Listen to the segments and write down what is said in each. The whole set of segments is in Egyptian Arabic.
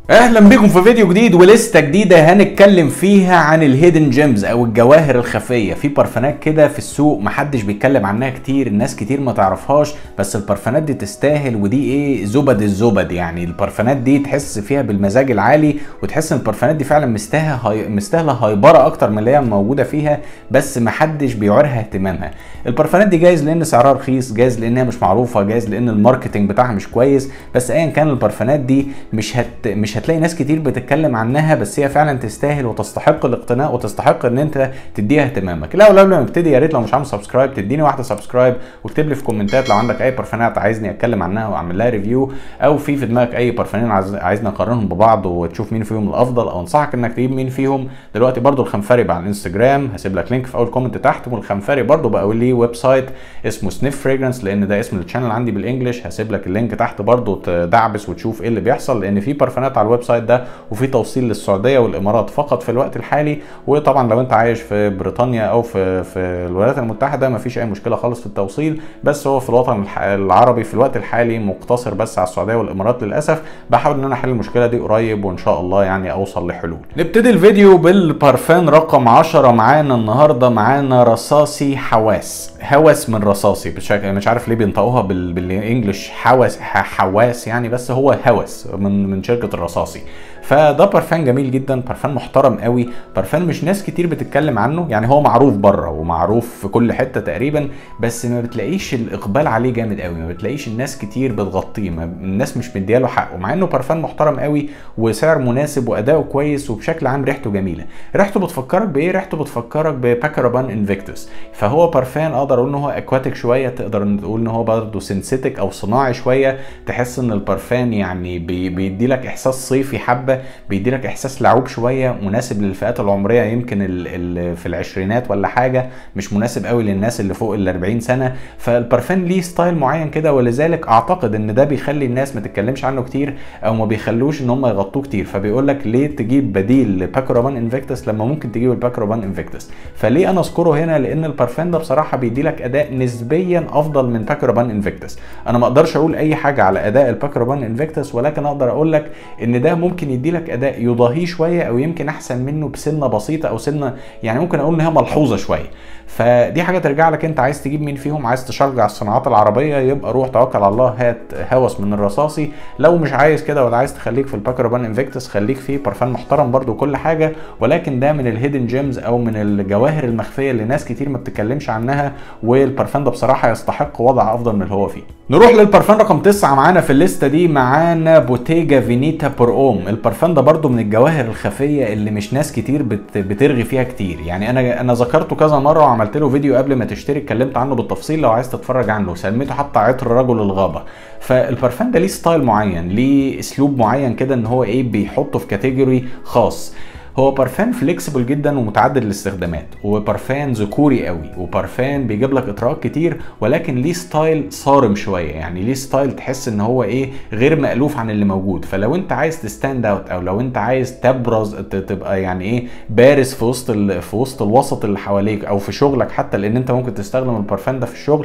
اهلا بيكم في فيديو جديد ولسته جديده هنتكلم فيها عن الهيدن جيمز او الجواهر الخفيه في برفانات كده في السوق محدش بيتكلم عنها كتير الناس كتير ما تعرفهاش بس البرفانات دي تستاهل ودي ايه زبد الزبد يعني البرفانات دي تحس فيها بالمزاج العالي وتحس ان البرفانات دي فعلا مستاهله هاي... مستاهله هايبره اكتر من اللي هي موجوده فيها بس محدش بيعيرها اهتمامها البرفانات دي جايز لان سعرها رخيص جايز لانها مش معروفه جايز لان الماركتنج بتاعها مش كويس بس ايا كان البرفانات دي مش هت... مش هتلاقي ناس كتير بتتكلم عنها بس هي فعلا تستاهل وتستحق الاقتناء وتستحق ان انت تديها اهتمامك لا قبل ما نبتدي يا ريت لو مش عامل سبسكرايب تديني واحده سبسكرايب واكتب لي في كومنتات لو عندك اي برفانات عايزني اتكلم عنها واعمل لها ريفيو او في في دماغك اي برفانين عايز... عايزني اقارنهم ببعض وتشوف مين فيهم الافضل او انصحك انك تجيب مين فيهم دلوقتي برضو الخنفري بقى على الانستجرام هسيب لك لينك في اول كومنت تحت والخنفري برضو بقى ليه ويب سايت اسمه سنيف فريجرنس لان ده اسم الشانل عندي بالانجلش هسيب لك اللينك تحت برضو تدعبس وتشوف ايه اللي بيحصل لان في برفانات على الويب سايت ده وفي توصيل للسعوديه والامارات فقط في الوقت الحالي وطبعا لو انت عايش في بريطانيا او في في الولايات المتحده مفيش اي مشكله خالص في التوصيل بس هو في الوطن العربي في الوقت الحالي مقتصر بس على السعوديه والامارات للاسف بحاول ان انا احل المشكله دي قريب وان شاء الله يعني اوصل لحلول نبتدي الفيديو بالبارفان رقم 10 معانا النهارده معانا رصاصي حواس هوس من رصاصي بشكل مش عارف ليه بينطقوها بال... بالانجلش حواس حواس يعني بس هو هوس من من شركه الرصاصي فده برفان جميل جدا برفان محترم قوي برفان مش ناس كتير بتتكلم عنه يعني هو معروف بره ومعروف في كل حته تقريبا بس ما بتلاقيش الاقبال عليه جامد قوي ما بتلاقيش الناس كتير بتغطيه الناس مش مدياله حقه مع انه برفان محترم قوي وسعر مناسب واداؤه كويس وبشكل عام ريحته جميله ريحته بتفكرك بايه ريحته بتفكرك بباكرابان انفيكتوس فهو برفان اقدر اقول ان هو اكواتيك شويه تقدر تقول ان هو برضه سينثيتك او صناعي شويه تحس ان البرفان يعني بي بيدي لك احساس صيفي حبه بيدي لك احساس لعوب شويه مناسب للفئات العمريه يمكن ال ال في العشرينات ولا حاجه مش مناسب قوي للناس اللي فوق ال 40 سنه فالبرفان ليه ستايل معين كده ولذلك اعتقد ان ده بيخلي الناس ما تتكلمش عنه كتير او ما بيخلوش ان هم يغطوه كتير فبيقول لك ليه تجيب بديل لباكروبان انفيكتس لما ممكن تجيب الباكروبان انفيكتس فليه انا اذكره هنا لان البرفان ده بصراحه بيدي لك اداء نسبيا افضل من باكروبان انفيكتس انا ما اقدرش اقول اي حاجه على اداء الباكروبان انفيكتس ولكن اقدر اقول لك ان ده ممكن يدي لك اداء يضاهيه شويه او يمكن احسن منه بسنه بسيطه او سنه يعني ممكن اقول ان هي ملحوظه شويه فدي حاجه ترجع لك انت عايز تجيب مين فيهم عايز تشجع الصناعات العربيه يبقى روح توكل على الله هات هوس من الرصاصي لو مش عايز كده ولا عايز تخليك في الباكربان انفيكتس خليك فيه برفان محترم برده وكل حاجه ولكن ده من الهيدن جيمز او من الجواهر المخفيه اللي ناس كتير ما بتتكلمش عنها والبرفان ده بصراحه يستحق وضع افضل من اللي هو فيه نروح للبرفان رقم 9 معانا في الليسته دي معانا بوتيجا فينيتا بروم البرفان ده برده من الجواهر الخفيه اللي مش ناس كتير بت بترغي فيها كتير يعني انا انا ذكرته كذا مره وعملت له فيديو قبل ما تشتري اتكلمت عنه بالتفصيل لو عايز تتفرج عنه سميته حتى عطر رجل الغابه فالبرفان ده ليه ستايل معين ليه اسلوب معين كده ان هو ايه بيحطه في كاتيجوري خاص هو برفان فليكسبل جدا ومتعدد الاستخدامات وبرفان ذكوري قوي وبرفان بيجيب لك اطراءات كتير ولكن ليه ستايل صارم شويه يعني ليه ستايل تحس ان هو ايه غير مالوف عن اللي موجود فلو انت عايز تستاند اوت او لو انت عايز تبرز تبقى يعني ايه بارز في وسط في وسط الوسط اللي حواليك او في شغلك حتى لان انت ممكن تستخدم البرفان ده في الشغل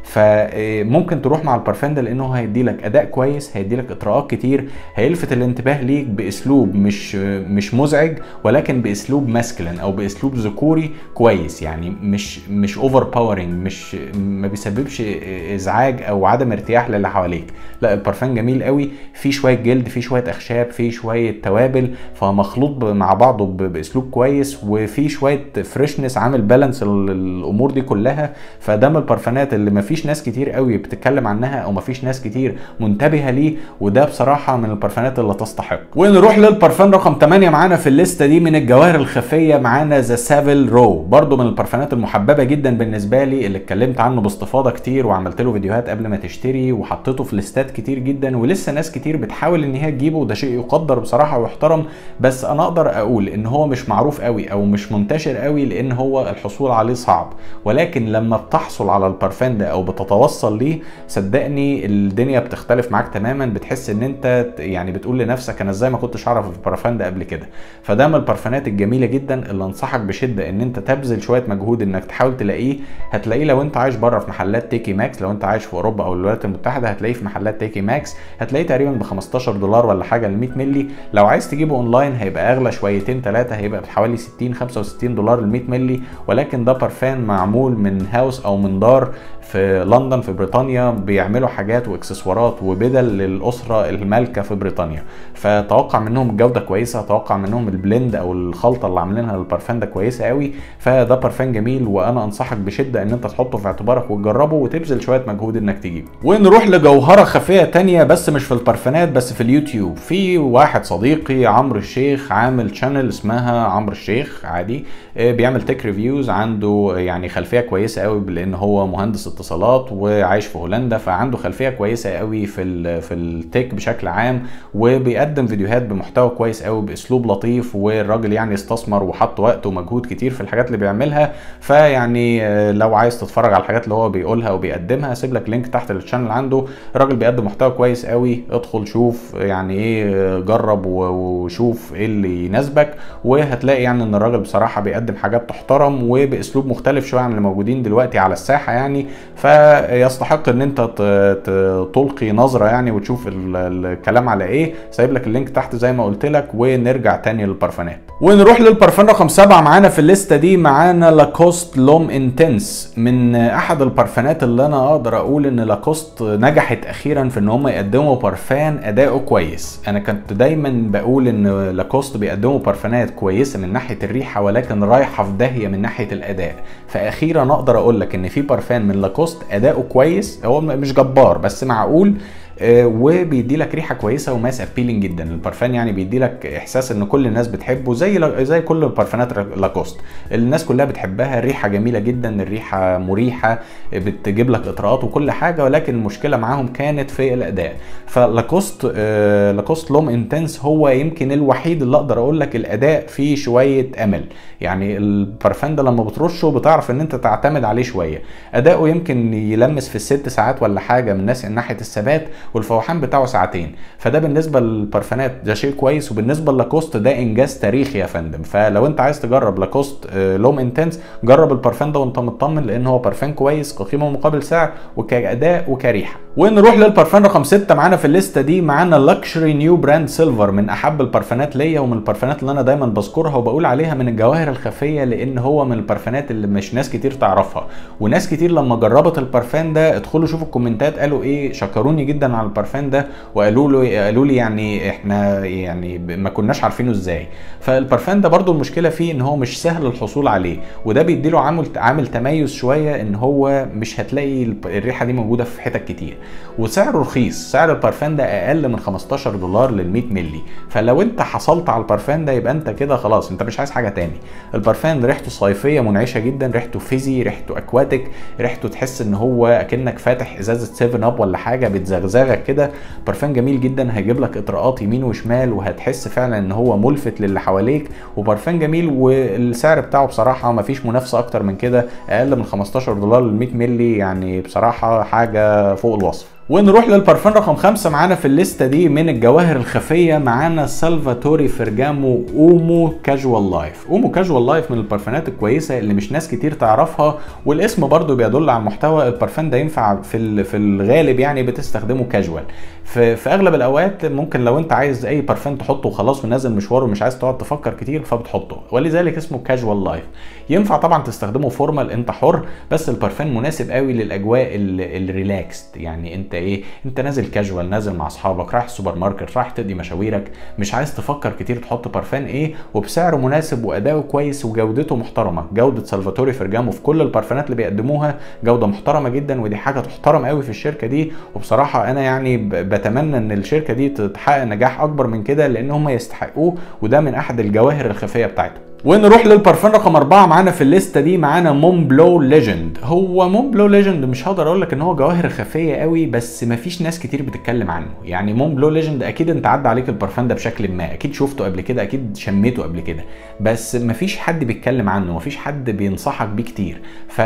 فممكن تروح مع البرفان ده لانه هيدي لك اداء كويس هيدي لك اطراءات كتير هيلفت الانتباه ليك باسلوب مش مش مزعج ولكن باسلوب ماسكلين او باسلوب ذكوري كويس يعني مش مش اوفر باورنج مش ما بيسببش ازعاج او عدم ارتياح للي حواليك لا البرفان جميل قوي فيه شويه جلد فيه شويه اخشاب فيه شويه توابل فمخلوط مع بعضه باسلوب كويس وفيه شويه فريشنس عامل بالانس الامور دي كلها فده من البرفانات اللي ما فيش ناس كتير قوي بتتكلم عنها او ما فيش ناس كتير منتبهه ليه وده بصراحه من البرفانات اللي تستحق ونروح للبرفان رقم 8 معانا في الليسته دي من الجواهر الخفيه معانا ذا سافل رو برضو من البرفانات المحببه جدا بالنسبه لي اللي اتكلمت عنه باستفاضه كتير وعملت له فيديوهات قبل ما تشتري وحطيته في ليستات كتير جدا ولسه ناس كتير بتحاول ان هي تجيبه وده شيء يقدر بصراحه ويحترم بس انا اقدر اقول ان هو مش معروف قوي او مش منتشر قوي لان هو الحصول عليه صعب ولكن لما بتحصل على البرفان ده او بتتوصل ليه صدقني الدنيا بتختلف معاك تماما بتحس ان انت يعني بتقول لنفسك انا ازاي ما كنتش اعرف البرفان ده قبل كده فده من البرفانات الجميله جدا اللي انصحك بشده ان انت تبذل شويه مجهود انك تحاول تلاقيه هتلاقيه لو انت عايش بره في محلات تيكي ماكس لو انت عايش في اوروبا او الولايات المتحده هتلاقيه في محلات تيكي ماكس هتلاقيه تقريبا ب 15 دولار ولا حاجه ل 100 مللي لو عايز تجيبه اونلاين هيبقى اغلى شويتين ثلاثه هيبقى بحوالي 60 65 دولار ل 100 مللي ولكن ده برفان معمول من هاوس او من دار في لندن في بريطانيا بيعملوا حاجات واكسسوارات وبدل للاسره المالكه في بريطانيا فتوقع منهم الجوده كويسه توقع منهم البلند او الخلطه اللي عاملينها للبرفان ده كويسه قوي فده برفان جميل وانا انصحك بشده ان انت تحطه في اعتبارك وتجربه وتبذل شويه مجهود انك تجيبه ونروح لجوهره خفيه تانية بس مش في البرفانات بس في اليوتيوب في واحد صديقي عمرو الشيخ عامل شانل اسمها عمرو الشيخ عادي بيعمل تك ريفيوز عنده يعني خلفيه كويسه قوي لان هو مهندس اتصالات وعايش في هولندا فعنده خلفيه كويسه قوي في ال في التك بشكل عام وبيقدم فيديوهات بمحتوى كويس قوي باسلوب لطيف والراجل يعني استثمر وحط وقت ومجهود كتير في الحاجات اللي بيعملها فيعني لو عايز تتفرج على الحاجات اللي هو بيقولها وبيقدمها هسيب لك لينك تحت الشانل عنده الراجل بيقدم محتوى كويس قوي ادخل شوف يعني ايه جرب وشوف ايه اللي يناسبك وهتلاقي يعني ان الراجل بصراحه بيقدم حاجات تحترم وباسلوب مختلف شويه عن اللي موجودين دلوقتي على الساحه يعني فيستحق ان انت تلقي نظره يعني وتشوف الكلام على ايه سايب لك اللينك تحت زي ما قلت لك ونرجع تاني للبرفانات ونروح للبرفان رقم سبعة معانا في الليسته دي معانا لاكوست لوم انتنس من احد البرفانات اللي انا اقدر اقول ان لاكوست نجحت اخيرا في ان هم يقدموا برفان اداؤه كويس انا كنت دايما بقول ان لاكوست بيقدموا برفانات كويسه من ناحيه الريحه ولكن رايحه في داهيه من ناحيه الاداء فاخيرا اقدر اقول لك ان في برفان من لاكوست اداؤه كويس هو مش جبار بس معقول آه وبيدي لك ريحه كويسه وماس ابيلينج جدا البرفان يعني بيدي لك احساس ان كل الناس بتحبه زي زي كل البرفانات لاكوست الناس كلها بتحبها الريحه جميله جدا الريحه مريحه بتجيب لك اطراءات وكل حاجه ولكن المشكله معاهم كانت في الاداء فلاكوست آه لاكوست لوم انتنس هو يمكن الوحيد اللي اقدر اقول لك الاداء فيه شويه امل يعني البرفان ده لما بترشه بتعرف ان انت تعتمد عليه شويه اداؤه يمكن يلمس في الست ساعات ولا حاجه من ناس ناحيه الثبات والفوحان بتاعه ساعتين فده بالنسبه للبرفانات ده شيء كويس وبالنسبه للاكوست ده انجاز تاريخي يا فندم فلو انت عايز تجرب لاكوست لوم انتنس جرب البرفان ده وانت مطمن لان هو برفان كويس كقيمه مقابل سعر وكاداء وكريحه ونروح للبرفان رقم 6 معانا في الليسته دي معانا لاكشري نيو براند سيلفر من احب البرفانات ليا ومن البرفانات اللي انا دايما بذكرها وبقول عليها من الجواهر الخفيه لان هو من البرفانات اللي مش ناس كتير تعرفها وناس كتير لما جربت البرفان ده ادخلوا شوفوا الكومنتات قالوا ايه شكروني جدا على البرفان ده وقالوا له قالوا لي يعني احنا يعني ما كناش عارفينه ازاي فالبرفان ده برضو المشكله فيه ان هو مش سهل الحصول عليه وده بيديله عامل عامل تميز شويه ان هو مش هتلاقي الريحه دي موجوده في حتت كتير وسعره رخيص سعر البرفان ده اقل من 15 دولار لل 100 مللي فلو انت حصلت على البرفان ده يبقى انت كده خلاص انت مش عايز حاجه تاني البرفان ريحته صيفيه منعشه جدا ريحته فيزي ريحته اكواتيك ريحته تحس ان هو اكنك فاتح ازازه 7 اب ولا حاجه بتزغزغك كده برفان جميل جدا هيجيب لك اطراءات يمين وشمال وهتحس فعلا ان هو ملفت للي حواليك وبرفان جميل والسعر بتاعه بصراحه ما فيش منافسه اكتر من كده اقل من 15 دولار لل 100 مللي يعني بصراحه حاجه فوق الوصف ونروح للبرفان رقم خمسة معانا في الليستة دي من الجواهر الخفية معانا سالفاتوري فيرجامو اومو كاجوال لايف اومو كاجوال لايف من البرفانات الكويسة اللي مش ناس كتير تعرفها والاسم برضو بيدل على المحتوى البرفان ده ينفع في في الغالب يعني بتستخدمه كاجوال في, في اغلب الاوقات ممكن لو انت عايز اي برفان تحطه وخلاص ونازل مشوار ومش عايز تقعد تفكر كتير فبتحطه ولذلك اسمه كاجوال لايف ينفع طبعا تستخدمه فورمال انت حر بس البرفان مناسب قوي للاجواء الريلاكست يعني انت ايه انت نازل كاجوال نازل مع اصحابك رايح السوبر ماركت رايح تدي مشاويرك مش عايز تفكر كتير تحط برفان ايه وبسعر مناسب واداؤه كويس وجودته محترمه جوده سالفاتوري فيرجامو في كل البرفانات اللي بيقدموها جوده محترمه جدا ودي حاجه تحترم قوي في الشركه دي وبصراحه انا يعني بتمنى ان الشركه دي تحقق نجاح اكبر من كده لان هم يستحقوه وده من احد الجواهر الخفيه بتاعتهم ونروح للبارفان رقم أربعة معانا في الليسته دي معانا مون بلو ليجند هو مون بلو ليجند مش هقدر اقول لك ان هو جواهر خفيه قوي بس مفيش ناس كتير بتتكلم عنه يعني مون بلو ليجند اكيد انت عدى عليك البارفان ده بشكل ما اكيد شفته قبل كده اكيد شميته قبل كده بس مفيش حد بيتكلم عنه مفيش حد بينصحك بيه كتير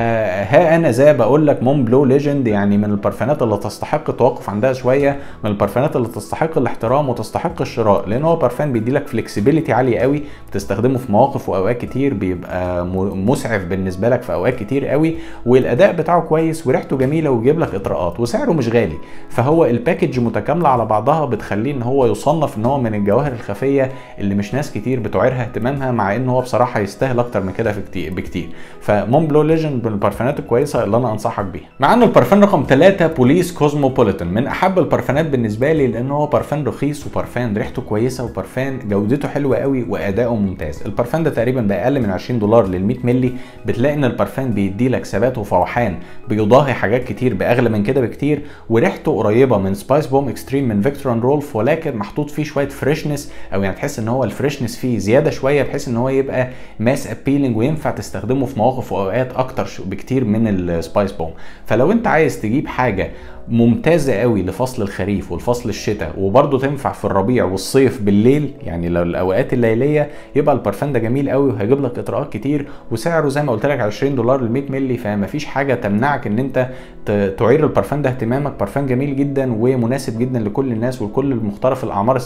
فها انا زي بقول لك مون بلو ليجند يعني من البارفانات اللي تستحق التوقف عندها شويه من البارفانات اللي تستحق الاحترام وتستحق الشراء لان هو بارفان بيدي لك فلكسبيليتي عاليه قوي بتستخدمه في مواقف واوقات كتير بيبقى مسعف بالنسبه لك في اوقات كتير قوي والاداء بتاعه كويس وريحته جميله ويجيب لك اطراءات وسعره مش غالي فهو الباكج متكامله على بعضها بتخليه ان هو يصنف ان هو من الجواهر الخفيه اللي مش ناس كتير بتعيرها اهتمامها مع ان هو بصراحه يستاهل اكتر من كده بكتير فمون بلو ليجند من البارفانات الكويسه اللي انا انصحك بيها معانا البارفان رقم 3 بوليس كوزموبوليتان من احب البارفانات بالنسبه لي لان هو بارفان رخيص وبارفان ريحته كويسه وبارفان جودته حلوه قوي واداؤه ممتاز البارفان ده تقريبا باقل من 20 دولار لل 100 مللي بتلاقي ان البارفان بيدي لك ثبات وفوحان بيضاهي حاجات كتير باغلى من كده بكتير وريحته قريبه من سبايس بوم اكستريم من فيكتور اند رولف ولكن محطوط فيه شويه فريشنس او يعني تحس ان هو الفريشنس فيه زياده شويه بحيث ان هو يبقى ماس ابيلينج وينفع تستخدمه في مواقف واوقات اكتر بكتير من السبايس بوم فلو انت عايز تجيب حاجه ممتازه قوي لفصل الخريف والفصل الشتاء وبرده تنفع في الربيع والصيف بالليل يعني لو الاوقات الليليه يبقى البارفان ده جميل قوي وهيجيب لك اطراءات كتير وسعره زي ما قلت لك 20 دولار ل 100 مللي فما فيش حاجه تمنعك ان انت تعير البارفان ده اهتمامك بارفان جميل جدا ومناسب جدا لكل الناس ولكل مختلف الاعمار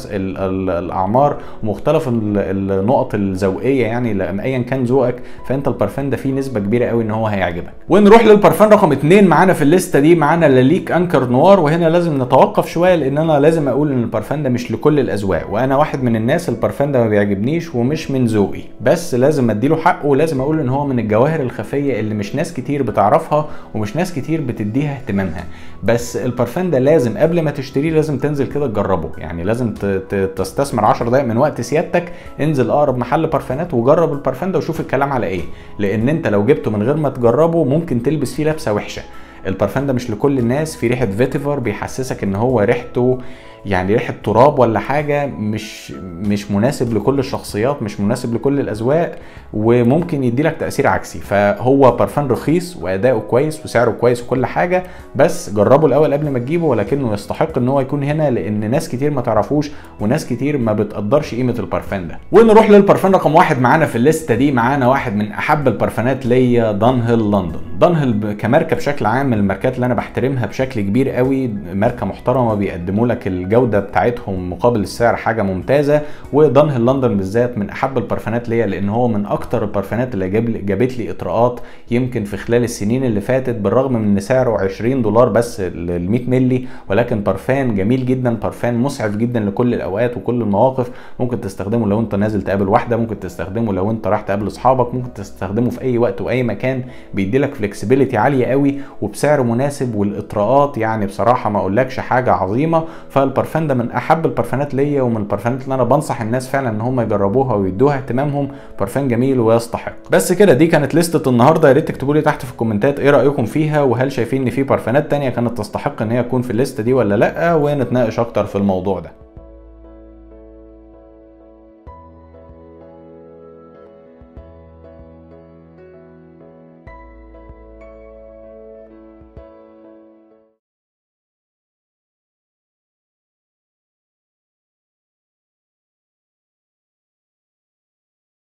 الاعمار ومختلف النقط الذوقيه يعني ايا كان ذوقك فانت البارفان ده فيه نسبه كبيره قوي ان هو هيعجبك ونروح للبارفان رقم 2 معانا في الليسته دي معانا لاليك انكر نوار وهنا لازم نتوقف شويه لان انا لازم اقول ان البارفان ده مش لكل الاذواق وانا واحد من الناس البارفان ده ما بيعجبنيش ومش من ذوقي بس لازم اديله حقه ولازم اقول ان هو من الجواهر الخفيه اللي مش ناس كتير بتعرفها ومش ناس كتير بتديها اهتمامها بس البارفان ده لازم قبل ما تشتريه لازم تنزل كده تجربه يعني لازم تستثمر 10 دقائق من وقت سيادتك انزل اقرب محل بارفانات وجرب البارفان ده وشوف الكلام على ايه لان انت لو جبته من غير ما تجربه ممكن تلبس فيه لبسه وحشه البارفان ده مش لكل الناس في ريحه فيتيفر بيحسسك ان هو ريحته يعني ريحه تراب ولا حاجه مش مش مناسب لكل الشخصيات مش مناسب لكل الاذواق وممكن يدي لك تاثير عكسي فهو بارفان رخيص واداؤه كويس وسعره كويس وكل حاجه بس جربه الاول قبل ما تجيبه ولكنه يستحق ان هو يكون هنا لان ناس كتير ما تعرفوش وناس كتير ما بتقدرش قيمه البارفان ده ونروح للبارفان رقم واحد معانا في الليسته دي معانا واحد من احب البارفانات ليا دانهيل لندن دانهيل كماركه بشكل عام من الماركات اللي انا بحترمها بشكل كبير قوي ماركه محترمه بيقدموا لك الجوده بتاعتهم مقابل السعر حاجه ممتازه ودانهيل لندن بالذات من احب البارفانات ليا لان هو من اكتر البارفانات اللي جاب جابت لي اطراءات يمكن في خلال السنين اللي فاتت بالرغم من ان سعره 20 دولار بس ال 100 مللي ولكن بارفان جميل جدا بارفان مسعف جدا لكل الاوقات وكل المواقف ممكن تستخدمه لو انت نازل تقابل واحده ممكن تستخدمه لو انت رايح تقابل اصحابك ممكن تستخدمه في اي وقت واي مكان بيدي لك فلكسبيليتي عاليه قوي وبسعر مناسب والاطراءات يعني بصراحه ما اقولكش حاجه عظيمه فالبارفان ده من احب البارفانات ليا ومن البارفانات اللي انا بنصح الناس فعلا ان هم يجربوها ويدوها اهتمامهم بارفان جميل ويستحق بس كده دي كانت لستة النهارده يا ريت تكتبوا لي تحت في الكومنتات ايه رايكم فيها وهل شايفين ان في بارفانات تانية كانت تستحق ان هي تكون في الليسته دي ولا لا ونتناقش اكتر في الموضوع ده